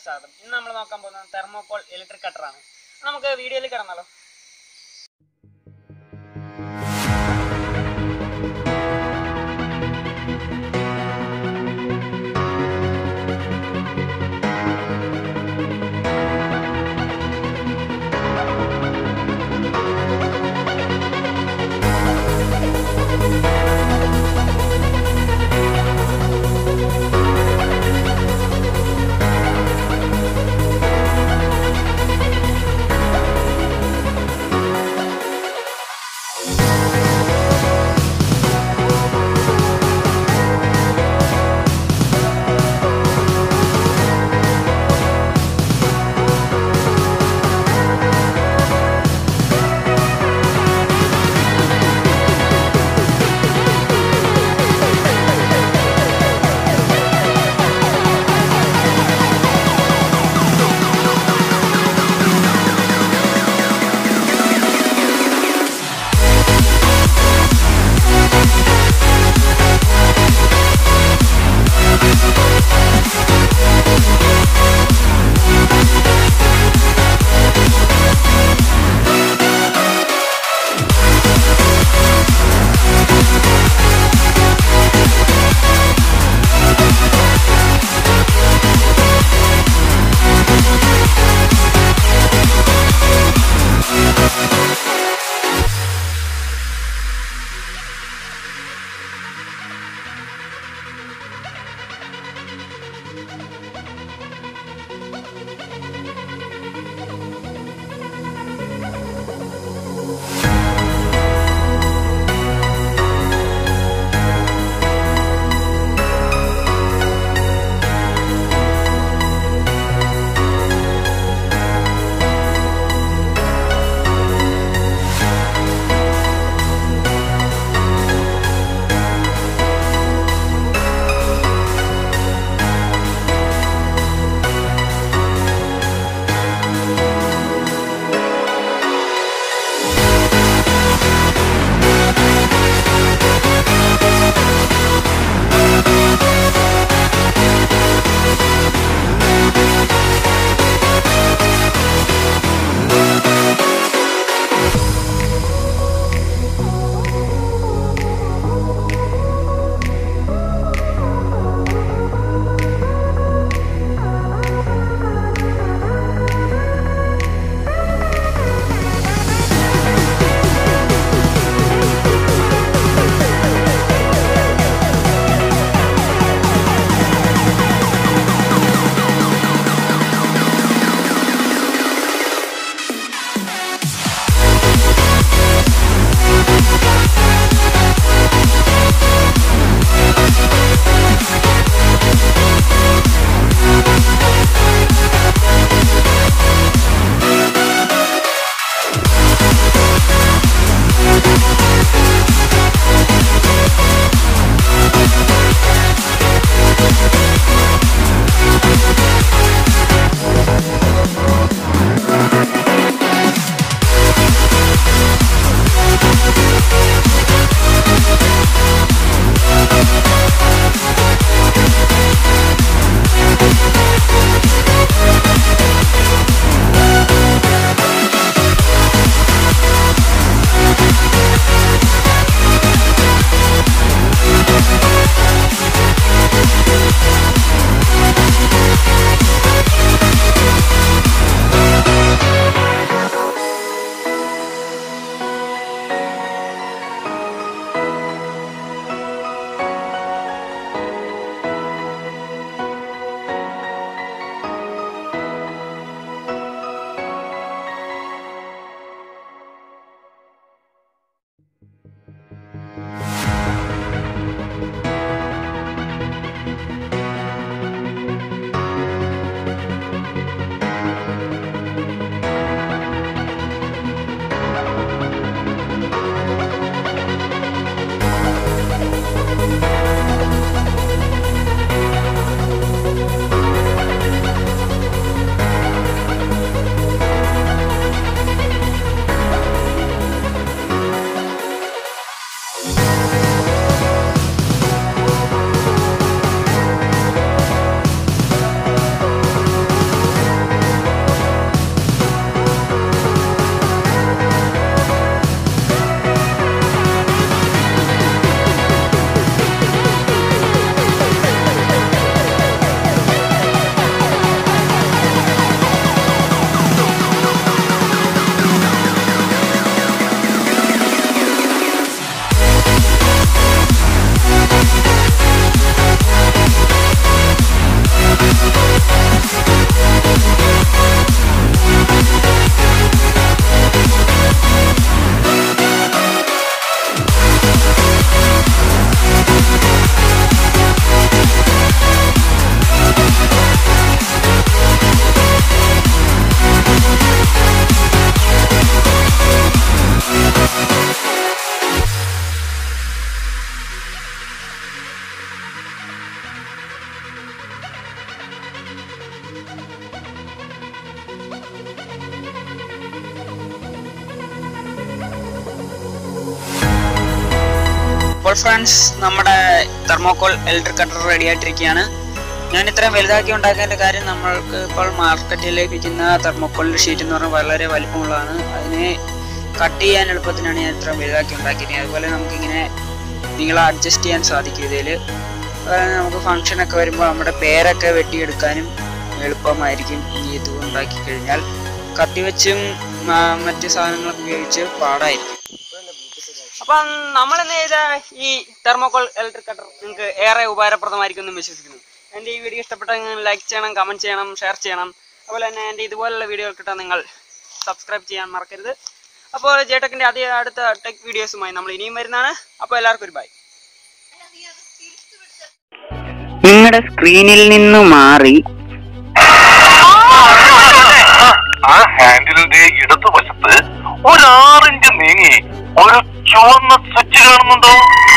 സ്വാഗതം ഇന്ന് നമ്മൾ നോക്കാൻ പോകുന്നത് തെർമോകോൾ ഇലക്ട്രിക് കട്ടറാണ് നമുക്ക് വീഡിയോയിൽ കിടന്നാലോ അപ്പോൾ ഫ്രണ്ട്സ് നമ്മുടെ തെർമോക്കോൾ ഇലക്ട്രിക് കട്ടർ റെഡി ആയിട്ടിരിക്കുകയാണ് ഞാൻ ഇത്രയും വലുതാക്കി ഉണ്ടാക്കേണ്ട കാര്യം നമ്മൾക്ക് ഇപ്പോൾ മാർക്കറ്റിലേക്ക് വിൽക്കുന്ന തെർമോക്കോളിൻ്റെ ഷീറ്റ് എന്ന് പറഞ്ഞാൽ വളരെ വലിപ്പമുള്ളതാണ് അതിനെ കട്ട് ചെയ്യാൻ എളുപ്പത്തിനാണ് ഞാൻ ഇത്രയും വലുതാക്കി ഉണ്ടാക്കിയത് അതുപോലെ നമുക്കിങ്ങനെ നീളം അഡ്ജസ്റ്റ് ചെയ്യാൻ സാധിക്കും ഇതിൽ അതുപോലെ നമുക്ക് ഫംഗ്ഷനൊക്കെ വരുമ്പോൾ നമ്മുടെ പേരൊക്കെ വെട്ടിയെടുക്കാനും എളുപ്പമായിരിക്കും ഈ ഇത് ഉണ്ടാക്കി കഴിഞ്ഞാൽ കത്തി വെച്ചും ആ, മറ്റ് സാധനങ്ങളൊക്കെ ഉപയോഗിച്ച് പാടായിരിക്കും അപ്പം നമ്മൾ ഇന്ന് ചെയ്ത ഈ തെർമോകോൾ ഇലക്ട്രിക് കട്ടർ നിങ്ങൾക്ക് ഏറെ ഉപകാരപ്രദമായിരിക്കും എന്ന് വിശ്വസിക്കുന്നു എൻ്റെ ഈ വീഡിയോ ഇഷ്ടപ്പെട്ടെങ്കിൽ ലൈക്ക് ചെയ്യണം കമൻറ്റ് ചെയ്യണം ഷെയർ ചെയ്യണം അതുപോലെ തന്നെ എൻ്റെ ഇതുപോലുള്ള വീഡിയോകൾ കിട്ടാൻ നിങ്ങൾ സബ്സ്ക്രൈബ് ചെയ്യാൻ മറക്കരുത് അപ്പോൾ ജേട്ടക്കിൻ്റെ അതേ അടുത്ത ടെക് വീഡിയോസുമായി നമ്മൾ ഇനിയും വരുന്നതാണ് അപ്പോൾ എല്ലാവർക്കും ഒരു ബൈ നിങ്ങളുടെ സ്ക്രീനിൽ നിന്ന് മാറി ആ ഹാൻഡിലിന്റെ ഇടതുവശത്ത് ഒരു ആറിഞ്ച് നീങ്ങി ഒരു ചുവന്ന സ്വിച്ച് കാണുന്നുണ്ടോ